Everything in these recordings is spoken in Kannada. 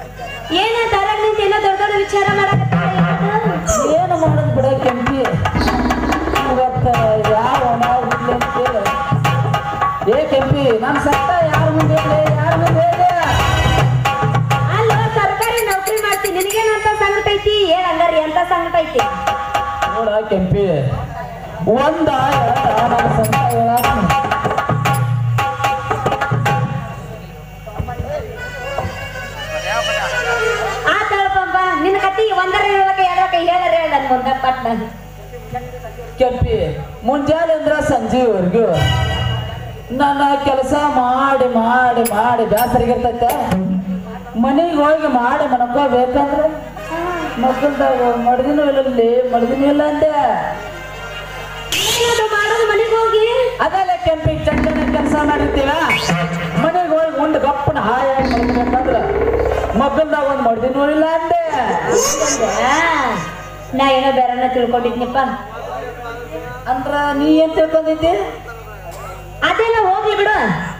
ಏನ ದಾರಾಗ್ ನಿಂತ ಏನೋ ದೊಡ್ಡ ದೊಡ್ಡ ವಿಚಾರ ಮಾಡಕತ್ತಾಳ ಏನು ಮಾಡೋದು ಬಿಡ ಕೆಂಪಿ ಇವತ್ತ ಯಾವ ನಾವು ಬಿಡ್ಲಿ ಅಂತ ಕೇಳು ಏ ಕೆಂಪಿ ನಾನು ಸತ್ತ ಯಾರ ಮುಂದೆ ಹೇಳಿ ಯಾರ ಮುಂದೆ ಹೇಳಿ ಅಲ್ಲ ಸರ್ಕಾರಿ ನೌಕರಿ ಮಾಡ್ತೀನಿ ನಿನಗೇನಂತ ಸಂಕಟ ಐತಿ ಹೇಳ ಹಂಗಾರಿ ಅಂತ ಸಂಕಟ ಐತಿ ನೋಡ ಕೆಂಪಿ ಒಂದ ಎರಡ ನಾನು ಸತ್ತ ಹೇಳಾಕ ಆತಳಪ್ಪ ನಿನ್ನ ಕತಿ ಒಂದರ ಹೇಳಕ ಎರಡಕ ಹೇಳರ ಹೇಳ ನನ್ ಮುಂದ ಪಟ್ಟ ಕೆಂಪಿ ಮುಂಜಾನೆ ಅಂದ್ರ ಸಂಜೆವರೆಗೂ ನನ್ನ ಕೆಲಸ ಮಾಡಿ ಮಾಡಿ ಮಾಡಿ ಬೇಸರಿಗಿರ್ತೈತೆ ಮನೆಗೆ ಹೋಗಿ ಮಾಡಿ ಮನ್ಕೋಬೇಕಂದ್ರೆ ಮಕ್ಕಳ್ದಾಗ ಮಡ್ದಿನೂ ಇಲ್ಲಲ್ಲಿ ಮಡ್ದಿನೂ ಇಲ್ಲ ಅಂದೆ ಏನದು ಮಾಡೋದು ಮನೆಗೆ ಹೋಗಿ ಅದಲ್ಲ ಕೆಂಪಿ ಚಂದನ ಕೆಲಸ ಮಾಡಿರ್ತೀವ ಮನೆಗೆ ಹೋಗಿ ಉಂಡು ಗಪ್ಪನ ಹಾಯಾಗಿ ಮಲ್ಕೋಬೇಕಂದ್ರ ಮಕ್ಕಳ್ದಾಗ ಒಂದು ಮಡ್ದಿನೂ ಇಲ್ಲ ಅಂದೆ ಹಂಗಂದ್ಯಾ? ನಾ ಏನೋ ಬೇರೆನ ತಿಳ್ಕೊಂಡಿದ್ನಿಪ್ಪ ಅಂದ್ರ ನೀ ಏನ್ ತಿಳ್ಕೊಂಡಿದ್ದಿ ಅದೆಲ್ಲ ಹೋಗ್ಲಿ ಬಿಡು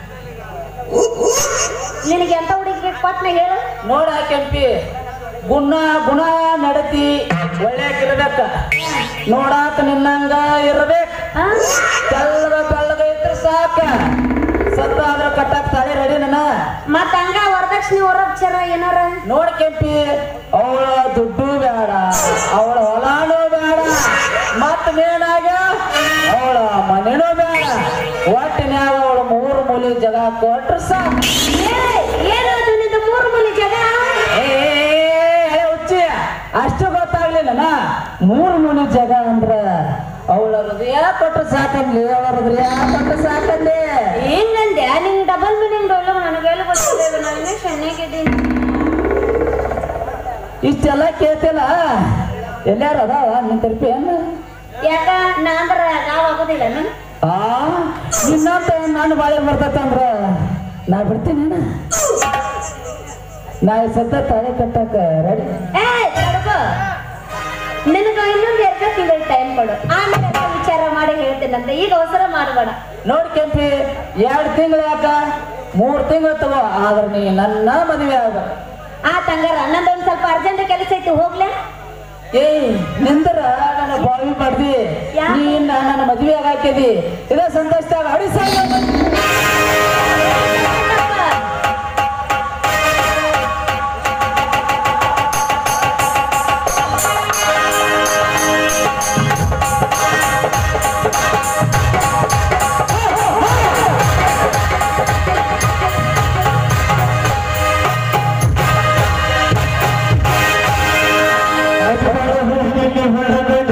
ನಿನಗೆ ಎಂತ ಹುಡುಗಿ ಬೇಕು ಪಟ್ನ ಹೇಳು ನೋಡ ಕೆಂಪಿ ಗುಣ ಗುಣ ನಡತಿ ಒಳ್ಳೆಯಾಗಿರ್ಬೇಕ ನೋಡಾಕ ನಿನ್ನಂಗ ಇರ್ಬೇಕ ಆ? ತೆಳ್ಳಗ ಬೆಳ್ಳಗ ಇದ್ರ ಸಾಕ ಸತ್ತ ಆದ್ರ ಕಟ್ಟಾಕ್ ತಾಳಿ ರೆಡಿ ನನ್ನ ಮತ್ತ ಹಂಗ ವರದಕ್ಷಿಣೆ ವರಕ್ಷರ ಏನಾರ ನೋಡ ಕೆಂಪಿ ಅವಳ ದುಡ್ಡು ಬೇಡ ಅವಳ ಹೊಲಾನು ಬೇಡ ಮತ್ತ ಮೇನಾಗ ಅವಳ ಮನೆನೂ ಬೇಡ ಒಟ್ಟಿನ್ಯಾಗ ಅವಳ ಮೂರು ಮೂಲಿ ಜಗ ಕೊಟ್ರ ಸಾಕು ಏ, ಏನದು ನಿಂದು ಮೂರು ಮೂಲಿ ಜಗ ಏ, ಏ, ಹುಚ್ಚಿ ಅಷ್ಟು ಗೊತ್ತಾಗ್ಲಿಲ್ಲ ನಾ ಮೂರು ಮುನಿ ಜಾಗ ಅಂದ್ರ ಅವಳ ಹೃದಯ ಕೊಟ್ಟು ಸಾಕನ್ಲಿ ಅವಳ ಹೃದಯ ಕೊಟ್ಟು ಸಾಕನ್ಲಿ ಹೆಂಗಂದೆ ನಿಂಗೆ ಡಬಲ್ ಮೀನಿಂಗ್ ಡೊಳ್ಳು ನನಗೆಲ್ಲ ಗೊತ್ತಿಲ್ಲ ನಾನು ಚೆನ್ನಾಗಿದ್ದೀನಿ ಇಷ್ಟೆಲ್ಲ ಕೇಳ್ತಿಲ್ಲ ಎಲ್ಲಾರು ಅದಾವ ನಿನ್ ತರ್ಪಿ ಏನು ಯಾಕ ನಾ ಅಂದ್ರ ಗಾವ್ ಆಗೋದಿಲ್ಲ ನಾನು ಆ ನಿನ್ನಂತ ನಾನು ಬಾಳೆ ಬರ್ತೈತಂದ್ರ ನಾ ಬಿಡ್ತೀನಿ ಏನ? ನಾ ಈ ಸತ್ತ ತಾಳೆ ಕಟ್ಟಕ ರೆಡಿ ಏ ತಡ್ಕೋ ನಿನಗ ಇನ್ನೊಂದು ಎರಡು ತಿಂಗಳು ಟೈಮ್ ಕೊಡು ಆಮೇಲೆ ಎಲ್ಲ ವಿಚಾರ ಮಾಡಿ ಹೇಳ್ತೇನಂತ ಈಗ ಅವಸರ ಮಾಡಬೇಡ ನೋಡಿ ಕೆಂಪಿ ಎರಡು ತಿಂಗಳು ಯಾಕ ಮೂರು ತಿಂಗಳು ತಗೋ ಆದ್ರೆ ನೀ ನನ್ನ ಮದುವೆ ಆಗ ಆ ತಂಗಾರ ನಂದೊಂದು ಸ್ವಲ್ಪ ಅರ್ಜೆಂಟ್ ಕೆಲಸ ಐತಿ ಹೋಗ್ಲೇ ಏಯ್ ನಿಂದ್ರ ನನ್ನ ಬಾವಿ ಮಾಡ್ದಿ ಯಾಕೆ? ನೀನ್ ನನ್ನ ಮದ್ವೆ ಹಾಕಿದಿ ಇದ ಸಂತೋಷದಾಗ ಅಡಿ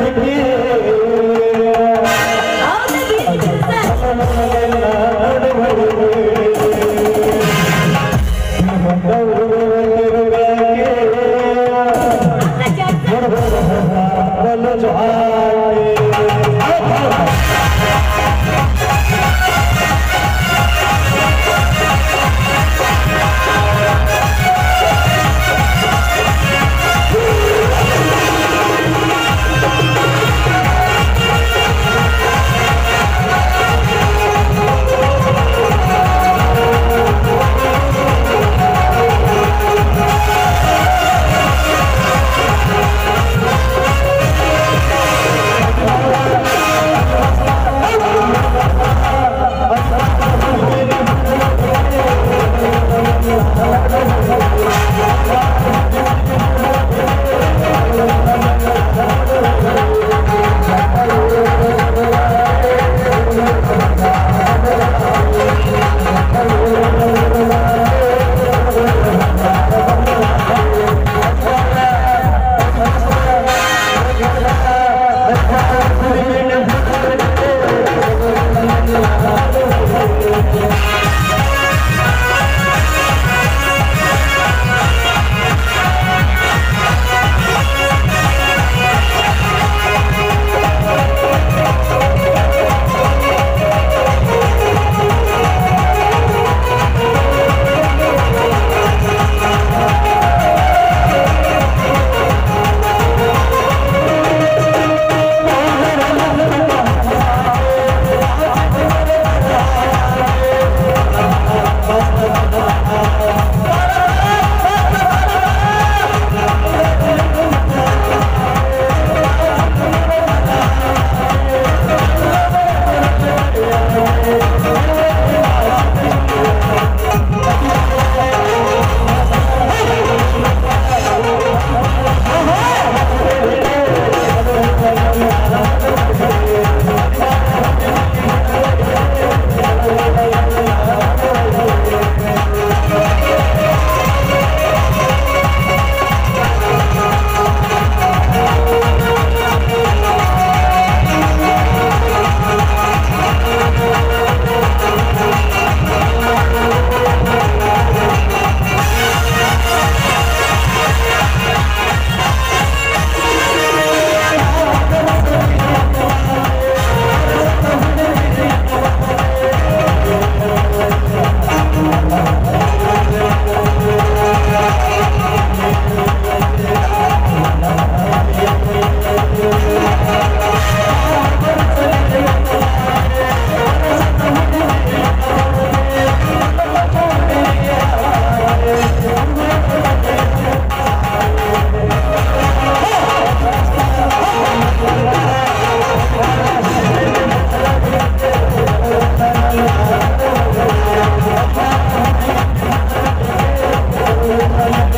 ಹೌದು, ಬಿಡಿ ಕೆಲ್ಸ.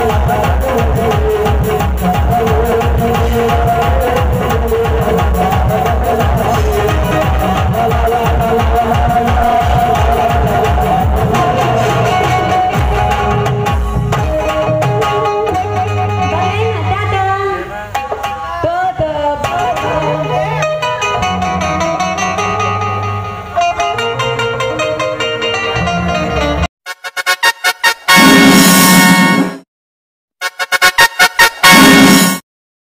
ಒಟ್ಟ